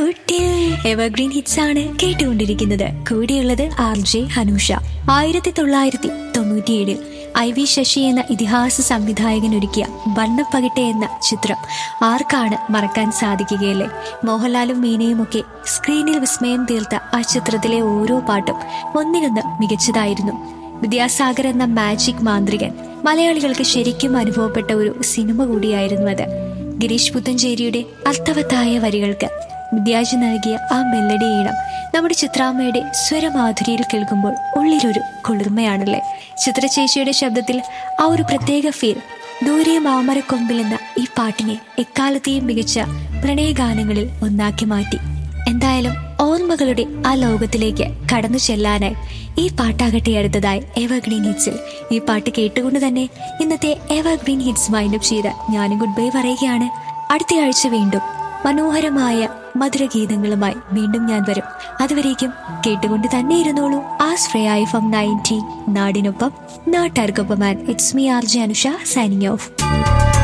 കൂട്ടിൽ evergreen hits ആണ് കേട്ടുകൊണ്ടിരിക്കുന്നത് കൂടിയുള്ളത് ആർ ജെ ഹനൂഷ ആയിരത്തി തൊള്ളായിരത്തി തൊണ്ണൂറ്റിയേഴിൽ ഐ വി ശശി എന്ന ഇതിഹാസ സംവിധായകൻ ഒരുക്കിയ വണ്ണപ്പകിട്ടെ എന്ന ചിത്രം ആർക്കാണ് മറക്കാൻ സാധിക്കുകയല്ലേ മോഹൻലാലും മീനയും ഒക്കെ സ്ക്രീനിൽ വിസ്മയം തീർത്ത ആ ചിത്രത്തിലെ ഓരോ പാട്ടും ഒന്നിനൊന്ന് മികച്ചതായിരുന്നു വിദ്യാസാഗർ എന്ന മാജിക് മാന്ത്രികൻ മലയാളികൾക്ക് ശരിക്കും അനുഭവപ്പെട്ട ഒരു സിനിമ കൂടിയായിരുന്നു അത് ഗിരീഷ് പുത്തഞ്ചേരിയുടെ അർത്ഥവത്തായ വരികൾക്ക് വിദ്യാജി നൽകിയ ആ മെല്ലഡി ഈണം നമ്മുടെ ചിത്രാമ്മയുടെ സ്വരമാധുരിയിൽ കേൾക്കുമ്പോൾ ഉള്ളിലൊരു കുളിർമയാണല്ലേ ചിത്രചേച്ചിയുടെ ശബ്ദത്തിൽ ആ ഒരു പ്രത്യേക ഫീൽ ദൂരെ മാമരക്കൊമ്പിൽ എന്ന ഈ പാട്ടിനെ എക്കാലത്തെയും മികച്ച പ്രണയഗാനങ്ങളിൽ ഒന്നാക്കി മാറ്റി എന്തായാലും ഓർമ്മകളുടെ ആ ലോകത്തിലേക്ക് കടന്നു ചെല്ലാനായി ഈ പാട്ടാകട്ടെ അടുത്തതായി എവർഗ്രീൻ ഹിറ്റ്സിൽ ഈ പാട്ട് കേട്ടുകൊണ്ട് തന്നെ ഇന്നത്തെ എവർഗ്രീൻ ഹിറ്റ്സ് വൈൻഡപ്പ് ചെയ്ത് ഞാനും ഗുഡ് ബൈ പറയുകയാണ് അടുത്ത ആഴ്ച വീണ്ടും മനോഹരമായ മധുരഗീതങ്ങളുമായി വീണ്ടും ഞാൻ വരും അതുവരേക്കും കേട്ടുകൊണ്ട് തന്നെ ഇരുന്നോളൂ ആശ്രയായ ഫ്രം നയൻറ്റി നാടിനൊപ്പം നാട്ടാർക്കൊപ്പം and it's me R J Anusha signing of